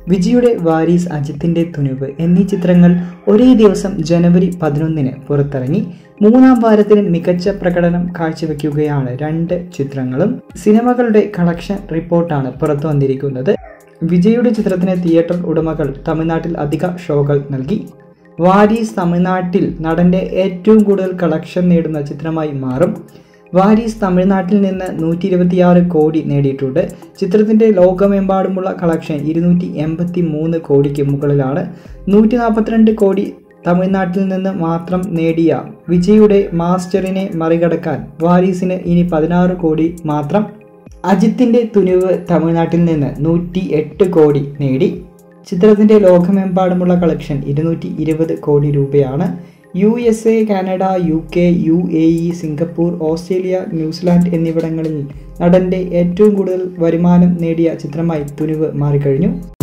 വിജയുടെ വാരീസ് അജിത്തിന്റെ തുനുവ് എന്നീ ചിത്രങ്ങൾ ഒരേ ദിവസം ജനുവരി പതിനൊന്നിന് പുറത്തിറങ്ങി മൂന്നാം വാരത്തിന് മികച്ച പ്രകടനം കാഴ്ചവെക്കുകയാണ് രണ്ട് ചിത്രങ്ങളും സിനിമകളുടെ കളക്ഷൻ റിപ്പോർട്ടാണ് പുറത്തു വന്നിരിക്കുന്നത് വിജയുടെ ചിത്രത്തിന് തിയേറ്റർ ഉടമകൾ തമിഴ്നാട്ടിൽ അധിക ഷോകൾ നൽകി വാരീസ് തമിഴ്നാട്ടിൽ നടന്റെ ഏറ്റവും കൂടുതൽ കളക്ഷൻ നേടുന്ന ചിത്രമായി മാറും വാരീസ് തമിഴ്നാട്ടിൽ നിന്ന് നൂറ്റി ഇരുപത്തിയാറ് കോടി നേടിയിട്ടുണ്ട് ചിത്രത്തിൻ്റെ ലോകമെമ്പാടുമുള്ള കളക്ഷൻ ഇരുന്നൂറ്റി എൺപത്തി മൂന്ന് കോടിക്ക് മുകളിലാണ് നൂറ്റി നാൽപ്പത്തിരണ്ട് കോടി തമിഴ്നാട്ടിൽ നിന്ന് മാത്രം നേടിയ വിജയുടെ മാസ്റ്ററിനെ മറികടക്കാൻ വാരീസിന് ഇനി പതിനാറ് കോടി മാത്രം അജിത്തിൻ്റെ തുനിവ് തമിഴ്നാട്ടിൽ നിന്ന് നൂറ്റി എട്ട് കോടി നേടി ചിത്രത്തിൻ്റെ ലോകമെമ്പാടുമുള്ള കളക്ഷൻ ഇരുന്നൂറ്റി ഇരുപത് കോടി രൂപയാണ് U S A Canada U K U A E Singapore Australia New Zealand എന്നിവിടങ്ങളിൽ നടൻ്റെ ഏറ്റവും കൂടുതൽ വരുമാനം നേടിയ ചിത്രമായി തുനിവ് മാറിക്കഴിഞ്ഞു